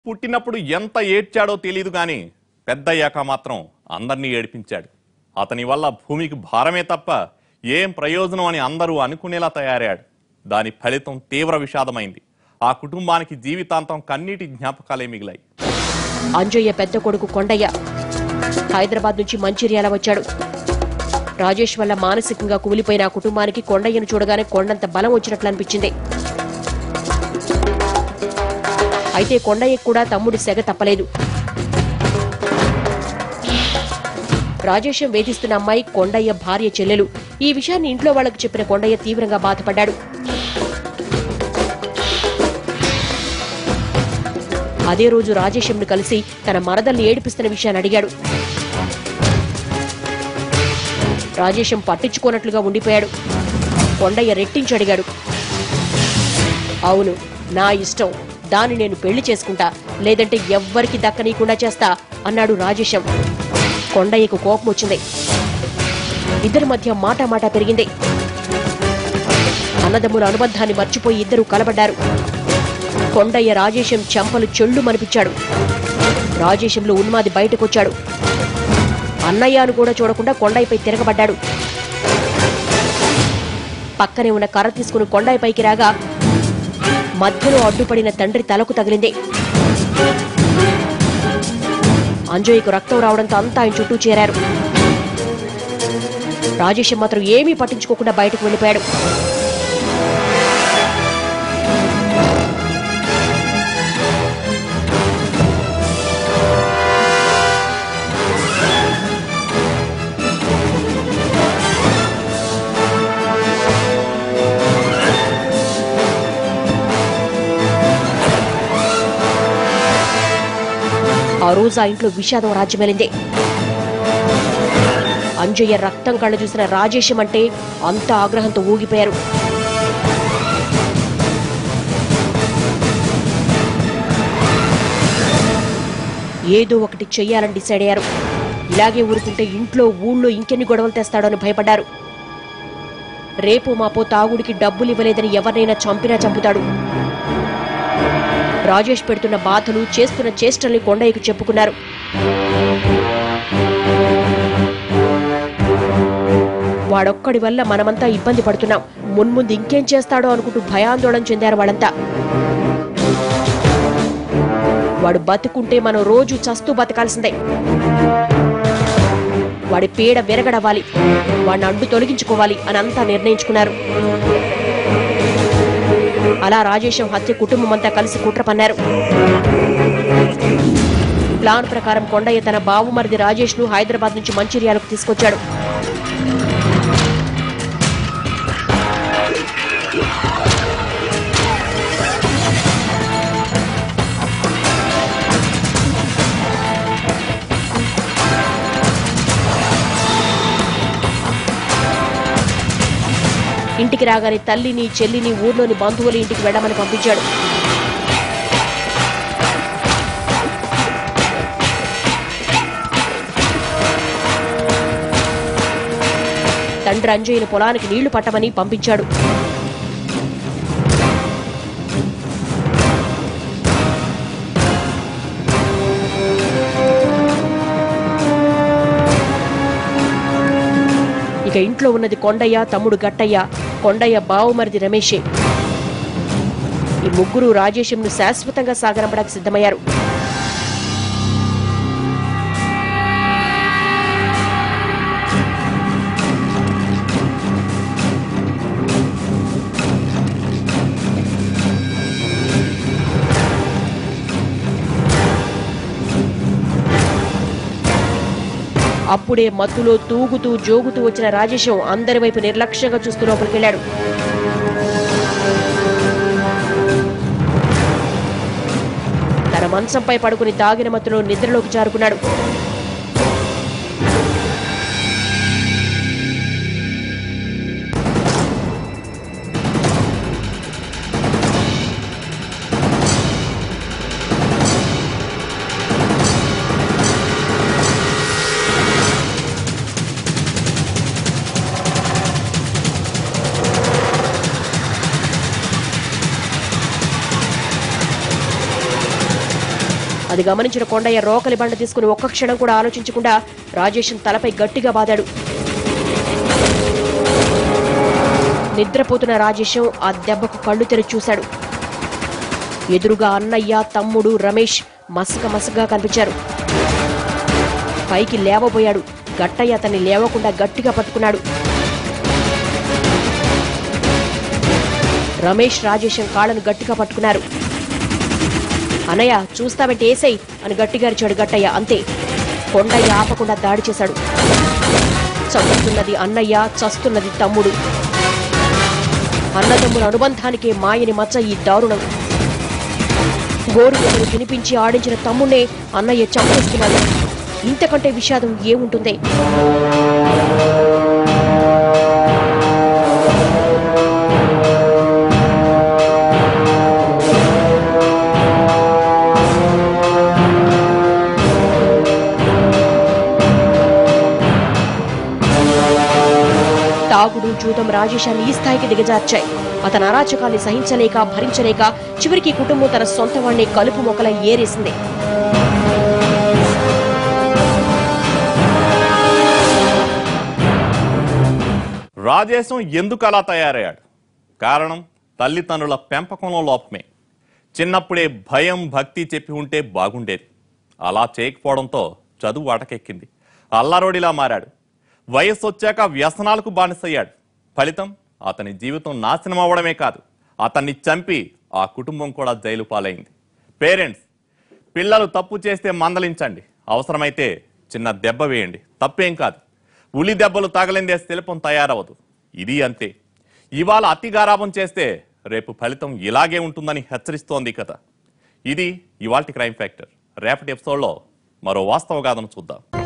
పుట్టినప్పుడు ఎంత ఏడ్చాడో తెలియదు గాని పెద్దయ్యాక మాత్రం అందరినీ ఏడిపించాడు అతని వల్ల భూమికి భారమే తప్ప ఏం ప్రయోజనం అని అందరూ అనుకునేలా తయారయ్యాడు దాని ఫలితం తీవ్ర విషాదమైంది ఆ కుటుంబానికి జీవితాంతం కన్నీటి జ్ఞాపకాలే మిగిలాయి అంజయ్య పెద్ద కొడుకు కొండయ్య హైదరాబాద్ నుంచి మంచిర్యాల వచ్చాడు రాజేష్ వల్ల మానసికంగా కుమిలిపోయిన ఆ కుటుంబానికి కొండయ్యను చూడగానే కొండంత బలం వచ్చినట్లు అనిపించింది అయితే కొండయ్యకు కూడా తమ్ముడి సెగ తప్పలేదు రాజేశం వేధిస్తున్న అమ్మాయి కొండయ్య భార్య చెల్లెలు ఈ విషయాన్ని ఇంట్లో వాళ్లకు చెప్పిన కొండయ్య తీవ్రంగా బాధపడ్డాడు అదే రోజు రాజేశంను కలిసి తన మరదల్ని ఏడిపిస్తున్న విషయాన్ని అడిగాడు రాజేశం పట్టించుకోనట్లుగా ఉండిపోయాడు కొండయ్య రెట్టించి అడిగాడు అవును నా ఇష్టం దాన్ని నేను పెళ్లి చేసుకుంటా లేదంటే ఎవ్వరికి దక్కనీయకుండా చేస్తా అన్నాడు రాజేశం కొండయ్యకు కోపం వచ్చింది ఇద్దరి మధ్య మాట మాట పెరిగింది అన్నదమ్ముల అనుబంధాన్ని మర్చిపోయి ఇద్దరు కలబడ్డారు కొండయ్య రాజేశం చెంపలు చెళ్ళు మనిపించాడు రాజేశంలో ఉన్మాది బయటకొచ్చాడు అన్నయ్యను కూడా చూడకుండా కొండయ్యపై తిరగబడ్డాడు పక్కనే ఉన్న కర్ర తీసుకుని కొండయ్యపైకి రాగా మధ్యలో అడ్డుపడిన తండ్రి తలకు తగిలింది అంజయ్యకు రక్తం రావడంతో అంతా ఆయన చుట్టూ చేరారు రాజేశం మాత్రం ఏమీ పట్టించుకోకుండా బయటకు వెళ్ళిపోయాడు ఆ రోజు ఆ ఇంట్లో విషాదం రాజ్యమేలింది అంజయ్య రక్తం కళ్ళ చూసిన రాజేశం అంటే అంత ఆగ్రహంతో ఊగిపోయారు ఏదో ఒకటి చెయ్యాలని డిసైడ్ అయ్యారు ఇలాగే ఊరుకుంటే ఇంట్లో ఊళ్ళో ఇంకెన్ని గొడవలు తెస్తాడో అని భయపడ్డారు రేపు మాపో తాగుడికి డబ్బులు ఇవ్వలేదని ఎవరినైనా చంపినా చంపుతాడు రాజేష్ పెడుతున్న బాధలు చేస్తున్న చేష్టల్ని కొండయ్యకు చెప్పుకున్నారు వాడొక్కడి వల్ల మనమంతా ఇబ్బంది పడుతున్నాం మున్ముందు ఇంకేం చేస్తాడో అనుకుంటూ భయాందోళన చెందారు వాళ్ళంతా వాడు బతుకుంటే మనం రోజు చస్తూ బతకాల్సిందే వాడి పీడ విరగడవ్వాలి వాడిని అడ్డు తొలగించుకోవాలి అని అంతా నిర్ణయించుకున్నారు అలా రాజేశం హత్య కుటుంబం అంతా కలిసి కుట్ర పన్నారు ప్లాన్ ప్రకారం కొండయ్య తన బావుమరిది రాజేష్ ను హైదరాబాద్ నుంచి మంచిర్యాలకు తీసుకొచ్చాడు ఇంటికి రాగానే తల్లిని చెల్లిని ఊర్లోని బంధువుల ఇంటికి వెళ్ళమని పంపించాడు తండ్రి అంజయ్యను పొలానికి నీళ్లు పట్టమని పంపించాడు ఇక ఇంట్లో ఉన్నది కొండయ్య తమ్ముడు గట్టయ్య కొండయ్య బావుమరిది రమేషే ఈ ముగ్గురు రాజేశంను శాశ్వతంగా సాగనంపడానికి సిద్ధమయ్యారు అప్పుడే మత్తులో తూగుతూ జోగుతూ వచ్చిన రాజేశం అందరి వైపు నిర్లక్ష్యంగా చూస్తూ లోపలికెళ్లాడు తన మంచంపై పడుకుని తాగిన మత్తులో నిద్రలోకి జారుకున్నాడు అది గమనించిన కొండయ్య రోకలి బండ తీసుకుని ఒక్క క్షణం కూడా ఆలోచించకుండా రాజేశం తలపై గట్టిగా బాదాడు నిద్రపోతున్న రాజేశం ఆ దెబ్బకు కళ్ళు తెరిచి చూశాడు ఎదురుగా అన్నయ్య తమ్ముడు రమేష్ మసక మసకగా కనిపించారు పైకి లేవబోయాడు గట్టయ్య అతన్ని లేవకుండా గట్టిగా పట్టుకున్నాడు రమేష్ రాజేశం కాళ్ళను గట్టిగా పట్టుకున్నారు అన్నయ్య చూస్తావంటే ఏసై అని గట్టిగా అరిచాడు గట్టయ్య అంతే కొండయ్య ఆపకుండా దాడి చేశాడు చంపుతున్నది అన్నయ్య చస్తున్నది తమ్ముడు అన్నదమ్ముల అనుబంధానికే మాయని మచ్చ ఈ దారుణం గోరుగొమ్మలు తినిపించి ఆడించిన తమ్ముణ్ణే అన్నయ్య చంపేస్తున్నాడు ఇంతకంటే విషాదం ఏముంటుంది తాగుడు జూదం రాజేశాన్ని ఈ స్థాయికి దిగజార్చాయి అతని అరాచకాన్ని సహించలేక భరించలేక చివరికి కుటుంబం తన సొంత వాణ్ణి కలుపు మొక్కల ఏరేసింది రాజేశం ఎందుకు అలా తయారయ్యాడు కారణం తల్లిదండ్రుల పెంపకంలో లోపమే చిన్నప్పుడే భయం భక్తి చెప్పి ఉంటే బాగుండేది అలా చేయకపోవడంతో చదువు అటకెక్కింది అల్లారోడిలా మారాడు వయస్సు వచ్చాక వ్యసనాలకు బానిసయ్యాడు ఫలితం అతని జీవితం నాశనం అవ్వడమే కాదు అతన్ని చంపి ఆ కుటుంబం కూడా జైలు పాలైంది పేరెంట్స్ పిల్లలు తప్పు చేస్తే మందలించండి అవసరమైతే చిన్న దెబ్బ వేయండి తప్పేం కాదు ఉలి దెబ్బలు తగలిందే శిల్పం తయారవదు ఇది అంతే ఇవాళ అతి గారాబం చేస్తే రేపు ఫలితం ఇలాగే ఉంటుందని హెచ్చరిస్తోంది కథ ఇది ఇవాల్టి క్రైమ్ ఫ్యాక్టర్ రేపటి ఎపిసోడ్లో మరో వాస్తవ గాథను చూద్దాం